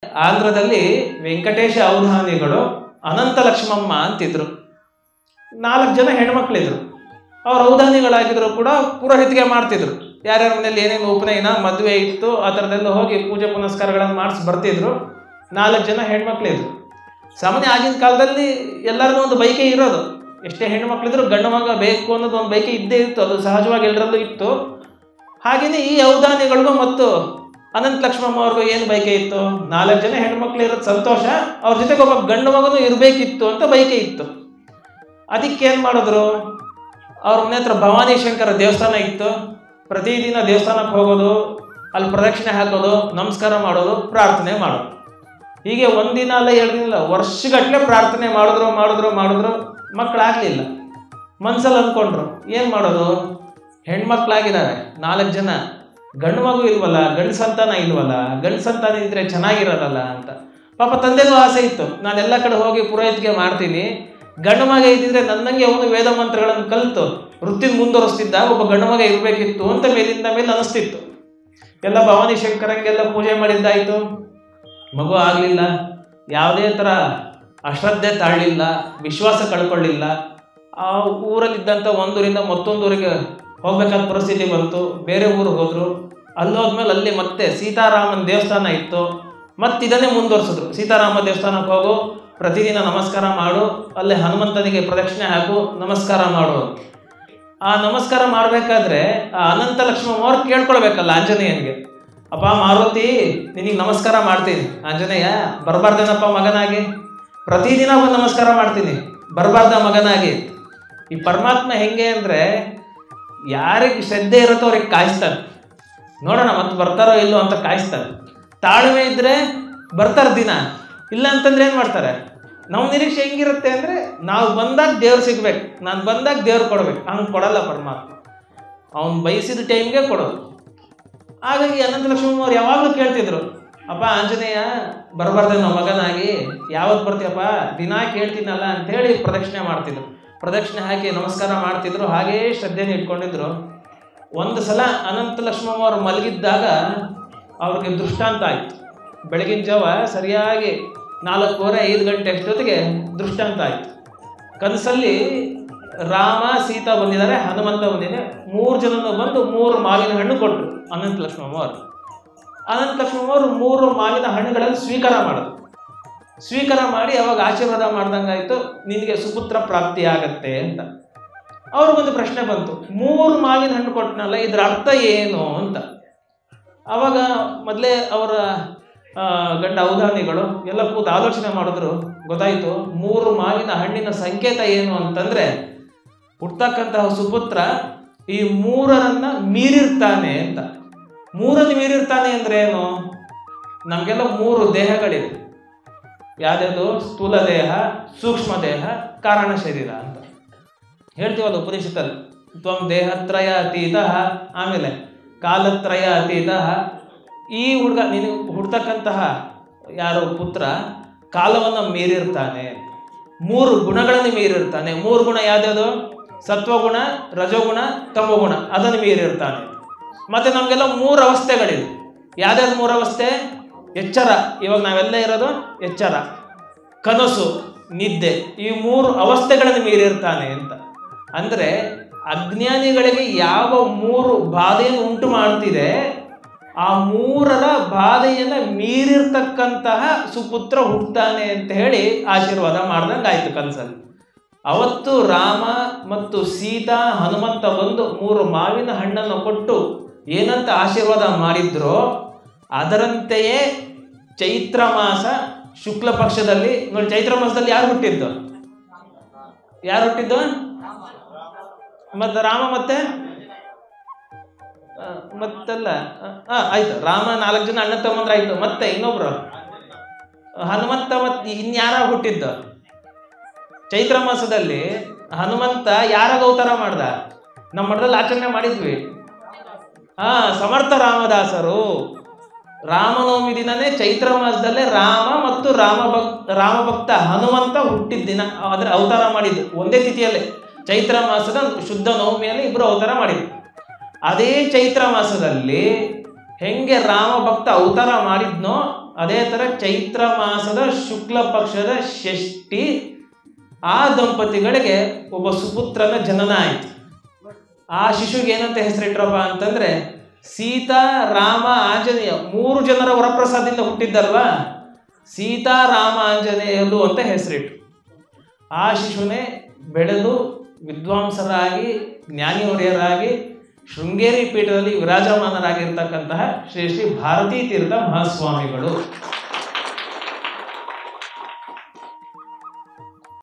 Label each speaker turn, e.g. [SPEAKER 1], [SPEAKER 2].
[SPEAKER 1] ಆಂಧ್ರದಲ್ಲಿ ವೆಂಕಟೇಶ ಔಧಾನಿಗಳು ಅನಂತ ಲಕ್ಷ್ಮಮ್ಮ ಅಂತಿದ್ರು ನಾಲ್ಕು ಜನ ಹೆಣ್ಮಕ್ಳಿದ್ರು ಅವ್ರು ಔದಾನಿಗಳಾಗಿದ್ರು ಕೂಡ ಪುರೋಹಿತಿಗೆ ಮಾಡ್ತಿದ್ರು ಯಾರ್ಯಾರ ಮನೇಲಿ ಏನೇನು ಉಪನಯನ ಮದುವೆ ಇತ್ತು ಆ ಥರದ್ದೆಲ್ಲ ಹೋಗಿ ಪೂಜೆ ಪುನಸ್ಕಾರಗಳನ್ನು ಮಾಡಿಸಿ ಬರ್ತಿದ್ರು ನಾಲ್ಕು ಜನ ಹೆಣ್ಮಕ್ಳಿದ್ರು ಸಾಮಾನ್ಯ ಆಗಿನ ಕಾಲದಲ್ಲಿ ಎಲ್ಲರಿಗೂ ಒಂದು ಬೈಕೆ ಇರೋದು ಎಷ್ಟೇ ಹೆಣ್ಮಕ್ಳಿದ್ರು ಗಂಡು ಮಗ ಬೇಕು ಅನ್ನೋದು ಒಂದು ಬೈಕೆ ಇದ್ದೇ ಇತ್ತು ಅದು ಸಹಜವಾಗಿ ಎಲ್ಲರಲ್ಲೂ ಇತ್ತು ಹಾಗೆಯೇ ಈ ಔದಾನಿಗಳಿಗೂ ಮತ್ತು ಅನಂತ ಲಕ್ಷ್ಮಮ್ಮ ಅವ್ರಿಗೂ ಏನು ಬೈಕೆ ಇತ್ತು ನಾಲ್ಕು ಜನ ಹೆಣ್ಮಕ್ಳು ಇರೋದು ಸಂತೋಷ ಅವ್ರ ಜೊತೆಗೆ ಒಬ್ಬ ಗಂಡು ಮಗನೂ ಇರಬೇಕಿತ್ತು ಅಂತ ಬೈಕೆ ಇತ್ತು ಅದಕ್ಕೆ ಏನು ಮಾಡಿದ್ರು ಅವ್ರ ಮನೆ ಹತ್ರ ಭವಾನಿ ಶಂಕರ ದೇವಸ್ಥಾನ ಇತ್ತು ಪ್ರತಿದಿನ ದೇವಸ್ಥಾನಕ್ಕೆ ಹೋಗೋದು ಅಲ್ಲಿ ಪ್ರದಕ್ಷಿಣೆ ಹಾಕೋದು ನಮಸ್ಕಾರ ಮಾಡೋದು ಪ್ರಾರ್ಥನೆ ಮಾಡೋದು ಹೀಗೆ ಒಂದಿನ ಅಲ್ಲ ಎರಡು ದಿನ ಅಲ್ಲ ವರ್ಷಗಟ್ಟಲೆ ಪ್ರಾರ್ಥನೆ ಮಾಡಿದ್ರು ಮಾಡಿದ್ರು ಮಾಡಿದ್ರು ಮಕ್ಕಳಾಗಲಿಲ್ಲ ಮನ್ಸಲ್ಲಿ ಅಂದ್ಕೊಂಡ್ರು ಏನು ಮಾಡೋದು ಹೆಣ್ಮಕ್ಳಾಗಿದ್ದಾರೆ ನಾಲ್ಕು ಜನ ಗಂಡು ಮಗು ಇಲ್ವಲ್ಲ ಗಂಡು ಸಂತಾನ ಇಲ್ವಲ್ಲ ಗಂಡು ಸಂತಾನ ಇದ್ರೆ ಚೆನ್ನಾಗಿರೋದಲ್ಲ ಅಂತ ಪಾಪ ತಂದೆಗೂ ಆಸೆ ಇತ್ತು ನಾನೆಲ್ಲ ಕಡೆ ಹೋಗಿ ಪುರೋಹಿತಿಗೆ ಮಾಡ್ತೀನಿ ಗಂಡು ಮಗ ಇದ್ದಿದ್ರೆ ನನ್ನಂಗೆ ಅವನು ವೇದ ಮಂತ್ರಗಳನ್ನು ಕಲಿತು ವೃತ್ತಿ ಮುಂದುವರಿಸ್ತಿದ್ದ ಒಬ್ಬ ಗಂಡು ಮಗ ಇರಬೇಕಿತ್ತು ಅಂತ ಮೇಲಿಂದ ಮೇಲೆ ಅನಿಸ್ತಿತ್ತು ಎಲ್ಲ ಭವಾನಿ ಶಂಕರಂಗೆಲ್ಲ ಪೂಜೆ ಮಾಡಿದ್ದಾಯಿತು ಮಗು ಆಗಲಿಲ್ಲ ಯಾವುದೇ ಥರ ಅಶ್ರದ್ಧೆ ತಾಳಲಿಲ್ಲ ವಿಶ್ವಾಸ ಕಳ್ಕೊಳ್ಳಿಲ್ಲ ಆ ಊರಲ್ಲಿದ್ದಂಥ ಒಂದೂರಿಂದ ಮತ್ತೊಂದೂರಿಗೆ ಹೋಗ್ಬೇಕಾದ ಪರಿಸ್ಥಿತಿ ಬಂತು ಬೇರೆ ಊರಿಗೆ ಹೋದರು ಅಲ್ಲೋದ್ಮೇಲೆ ಅಲ್ಲಿ ಮತ್ತೆ ಸೀತಾರಾಮನ ದೇವಸ್ಥಾನ ಇತ್ತು ಮತ್ತೆ ಇದನ್ನೇ ಮುಂದುವರ್ಸಿದ್ರು ಸೀತಾರಾಮ ದೇವಸ್ಥಾನಕ್ಕೆ ಹೋಗು ಪ್ರತಿದಿನ ನಮಸ್ಕಾರ ಮಾಡು ಅಲ್ಲಿ ಹನುಮಂತನಿಗೆ ಪ್ರದಕ್ಷಿಣೆ ಹಾಕು ನಮಸ್ಕಾರ ಮಾಡು ಆ ನಮಸ್ಕಾರ ಮಾಡಬೇಕಾದ್ರೆ ಆ ಅನಂತ ಲಕ್ಷ್ಮಮ್ಮ ಅವ್ರು ಕೇಳ್ಕೊಳ್ಬೇಕಲ್ಲ ಆಂಜನೇಯನಿಗೆ ಅಪ್ಪ ಮಾರುತಿ ನಿನಗೆ ನಮಸ್ಕಾರ ಮಾಡ್ತೀನಿ ಆಂಜನೇಯ ಬರಬಾರ್ದೇನಪ್ಪ ಮಗನಾಗಿ ಪ್ರತಿದಿನ ಬಂದು ನಮಸ್ಕಾರ ಮಾಡ್ತೀನಿ ಬರಬಾರ್ದ ಮಗನಾಗಿ ಈ ಪರಮಾತ್ಮ ಹೆಂಗೆ ಅಂದರೆ ಯಾರಿಗೆ ಶ್ರದ್ಧೆ ಇರುತ್ತೋ ಅವ್ರಿಗೆ ಕಾಯಿಸ್ತಾನೆ ನೋಡೋಣ ಮತ್ತೆ ಬರ್ತಾರೋ ಇಲ್ಲೋ ಅಂತ ಕಾಯಿಸ್ತಾನೆ ತಾಳ್ಮೆ ಇದ್ದರೆ ಬರ್ತಾರೆ ದಿನ ಇಲ್ಲ ಅಂತಂದ್ರೆ ಏನು ಮಾಡ್ತಾರೆ ನಮ್ಮ ನಿರೀಕ್ಷೆ ಹೆಂಗಿರುತ್ತೆ ಅಂದರೆ ನಾವು ಬಂದಾಗ ದೇವ್ರು ಸಿಗ್ಬೇಕು ನಾನು ಬಂದಾಗ ದೇವ್ರು ಕೊಡ್ಬೇಕು ಹಂಗೆ ಕೊಡಲ್ಲ ಪರಮಾತ್ಮ ಅವ್ನು ಬಯಸಿದ ಟೈಮ್ಗೆ ಕೊಡೋದು ಹಾಗಾಗಿ ಅನಂತ ಲಕ್ಷ್ಮಮ್ಮ ಅವ್ರು ಯಾವಾಗಲೂ ಕೇಳ್ತಿದ್ರು ಅಪ್ಪ ಆಂಜನೇಯ ಬರಬಾರ್ದೇನೋ ಮಗನಾಗಿ ಯಾವತ್ತು ಬರ್ತೀಯಪ್ಪ ದಿನ ಕೇಳ್ತೀನಲ್ಲ ಅಂತೇಳಿ ಪ್ರದಕ್ಷಿಣೆ ಮಾಡ್ತಿದ್ರು ಪ್ರದಕ್ಷಿಣೆ ಹಾಕಿ ನಮಸ್ಕಾರ ಮಾಡ್ತಿದ್ರು ಹಾಗೇ ಶ್ರದ್ಧೆನ ಇಟ್ಕೊಂಡಿದ್ರು ಒಂದು ಸಲ ಅನಂತ ಲಕ್ಷ್ಮಮ್ಮ ಅವರು ಮಲಗಿದ್ದಾಗ ಅವ್ರಿಗೆ ದೃಷ್ಟಾಂತ ಆಯಿತು ಬೆಳಗಿನ ಜಾವ ಸರಿಯಾಗಿ ನಾಲ್ಕೂವರೆ ಐದು ಗಂಟೆ ಅಷ್ಟೊತ್ತಿಗೆ ದೃಷ್ಟಾಂತ ಆಯಿತು ಕನಸಲ್ಲಿ ರಾಮ ಸೀತಾ ಬಂದಿದ್ದಾರೆ ಹನುಮಂತ ಬಂದಿದೆ ಮೂರು ಜನನು ಬಂದು ಮೂರು ಮಾವಿನ ಹಣ್ಣು ಕೊಟ್ಟರು ಅನಂತ ಲಕ್ಷ್ಮಮ್ಮ ಅವರು ಅನಂತ ಲಕ್ಷ್ಮಮ್ಮ ಅವರು ಮೂರು ಮಾವಿನ ಹಣ್ಣುಗಳನ್ನು ಸ್ವೀಕಾರ ಮಾಡಿದ್ರು ಸ್ವೀಕಾರ ಮಾಡಿ ಅವಾಗ ಆಶೀರ್ವಾದ ಮಾಡ್ದಂಗಾಯ್ತು ನಿನಗೆ ಸುಪುತ್ರ ಪ್ರಾಪ್ತಿ ಆಗತ್ತೆ ಅಂತ ಅವ್ರಿಗೊಂದು ಪ್ರಶ್ನೆ ಬಂತು ಮೂರು ಮಾವಿನ ಹಣ್ಣು ಕೊಟ್ಟನಲ್ಲ ಇದ್ರ ಅರ್ಥ ಏನು ಅಂತ ಅವಾಗ ಮೊದಲೇ ಅವರ ಆ, ಗಂಡ ಔದಾನಿಗಳು ಎಲ್ಲ ಕೂತು ಆಲೋಚನೆ ಮಾಡಿದ್ರು ಗೊತ್ತಾಯಿತು ಮೂರು ಮಾವಿನ ಹಣ್ಣಿನ ಸಂಕೇತ ಏನು ಅಂತಂದ್ರೆ ಹುಡ್ತಕ್ಕಂತಹ ಸುಪುತ್ರ ಈ ಮೂರರನ್ನ ಮೀರಿರ್ತಾನೆ ಅಂತ ಮೂರನ್ನು ಮೀರಿರ್ತಾನೆ ಅಂದ್ರೆ ಏನು ನಮಗೆಲ್ಲ ಮೂರು ದೇಹಗಳಿವೆ ಯಾವ್ದ್ಯಾವುದು ಸ್ಥೂಲ ದೇಹ ಸೂಕ್ಷ್ಮ ದೇಹ ಕಾರಣ ಶರೀರ ಅಂತ ಹೇಳ್ತೀವಲ್ಲ ಉಪನಿಷತ್ತಲ್ಲಿ ತ್ವಂ ದೇಹತ್ರಯ ಅತೀತ ಆಮೇಲೆ ಕಾಲತ್ರಯ ಅತೀತ ಈ ಹುಡುಗ ನೀನು ಹುಡ್ತಕ್ಕಂತಹ ಯಾರು ಪುತ್ರ ಕಾಲವನ್ನು ಮೀರಿರ್ತಾನೆ ಮೂರು ಗುಣಗಳನ್ನು ಮೀರಿರ್ತಾನೆ ಮೂರು ಗುಣ ಯಾವ್ದ್ಯಾವುದು ಸತ್ವಗುಣ ರಜೋಗುಣ ತಮೋಗುಣ ಅದನ್ನು ಮೀರಿರ್ತಾನೆ ಮತ್ತು ನಮಗೆಲ್ಲ ಮೂರು ಅವಸ್ಥೆಗಳಿವೆ ಯಾವ್ದ್ಯಾವ್ದು ಮೂರು ಅವಸ್ಥೆ ಎಚ್ಚರ ಇವಾಗ ನಾವೆಲ್ಲ ಇರೋದು ಎಚ್ಚರ ಕನಸು ನಿದ್ದೆ ಈ ಮೂರು ಅವಸ್ಥೆಗಳನ್ನು ಮೀರಿರ್ತಾನೆ ಅಂತ ಅಂದರೆ ಅಜ್ಞಾನಿಗಳಿಗೆ ಯಾವ ಮೂರು ಬಾಧೆಯನ್ನು ಉಂಟು ಮಾಡ್ತಿದೆ ಆ ಮೂರರ ಬಾಧೆಯನ್ನು ಮೀರಿರ್ತಕ್ಕಂತಹ ಸುಪುತ್ರ ಹುಟ್ಟುತ್ತಾನೆ ಅಂತ ಹೇಳಿ ಆಶೀರ್ವಾದ ಮಾಡ್ದಂಗೆ ಆಯ್ತು ಕನಸಲ್ಲಿ ಅವತ್ತು ರಾಮ ಮತ್ತು ಸೀತಾ ಹನುಮಂತ ಬಂದು ಮೂರು ಮಾವಿನ ಹಣ್ಣನ್ನು ಕೊಟ್ಟು ಏನಂತ ಆಶೀರ್ವಾದ ಮಾಡಿದ್ರೋ ಅದರಂತೆಯೇ ಚೈತ್ರ ಮಾಸ ಶುಕ್ಲ ಪಕ್ಷದಲ್ಲಿ ನೋಡಿ ಚೈತ್ರ ಮಾಸದಲ್ಲಿ ಯಾರು ಹುಟ್ಟಿದ್ದು ಯಾರು ಹುಟ್ಟಿದ್ದು ಮತ್ತೆ ರಾಮ ಮತ್ತೆ ಆ, ಮತ್ತಲ್ಲ ಆ, ಆಯ್ತು ರಾಮ ನಾಲ್ಕು ಜನ ಅಣ್ಣ ತಮ್ಮಂದ್ರ ಆಯ್ತು ಮತ್ತೆ ಇನ್ನೊಬ್ರು ಹನುಮಂತ ಮತ್ತೆ ಇನ್ಯಾರ ಹುಟ್ಟಿದ್ದು ಚೈತ್ರ ಮಾಸದಲ್ಲಿ ಹನುಮಂತ ಯಾರಾಗ ಅವತಾರ ಮಾಡ್ದ ನಮ್ಮ ಮಠದಲ್ಲಿ ಆಚರಣೆ ಮಾಡಿದ್ವಿ ಹಾ ಸಮರ್ಥ ರಾಮದಾಸರು ರಾಮನವಮಿ ದಿನನೇ ಚೈತ್ರ ಮಾಸದಲ್ಲೇ ರಾಮ ಮತ್ತು ರಾಮ ಭಕ್ ರಾಮ ಭಕ್ತ ಹನುಮಂತ ಹುಟ್ಟಿದ ದಿನ ಅದರ ಅವತಾರ ಮಾಡಿದ್ದು ಒಂದೇ ತಿಥಿಯಲ್ಲೇ ಚೈತ್ರ ಮಾಸದ ಶುದ್ಧ ನವಮಿಯಲ್ಲಿ ಇಬ್ಬರು ಅವತಾರ ಮಾಡಿದ್ರು ಅದೇ ಚೈತ್ರ ಮಾಸದಲ್ಲಿ ಹೆಂಗೆ ರಾಮ ಭಕ್ತ ಅವತಾರ ಮಾಡಿದ್ನೋ ಅದೇ ಥರ ಚೈತ್ರ ಮಾಸದ ಶುಕ್ಲ ಪಕ್ಷದ ಷಷ್ಠಿ ಆ ದಂಪತಿಗಳಿಗೆ ಒಬ್ಬ ಸುಪುತ್ರನ ಜನನ ಆಯಿತು ಆ ಶಿಶುಗೆ ಏನಂತ ಹೆಸರಿಟ್ರಪ್ಪ ಅಂತಂದ್ರೆ ಸೀತಾ ರಾಮ ಆಂಜನೇಯ ಮೂರು ಜನರ ವರಪ್ರಸಾದಿಂದ ಹುಟ್ಟಿದ್ದಲ್ವಾ ಸೀತಾ ರಾಮ ಆಂಜನೇಯರು ಅಂತ ಹೆಸರಿಟ್ರು ಆ ಶಿಶುನೇ ಬೆಳೆದು ವಿದ್ವಾಂಸರಾಗಿ ಜ್ಞಾನಿವರ್ಯರಾಗಿ ಶೃಂಗೇರಿ ಪೀಠದಲ್ಲಿ ವಿರಾಜಮಾನರಾಗಿರ್ತಕ್ಕಂತಹ ಶ್ರೀ ಶ್ರೀ ಭಾರತೀ ತೀರ್ಥ ಮಹಾಸ್ವಾಮಿಗಳು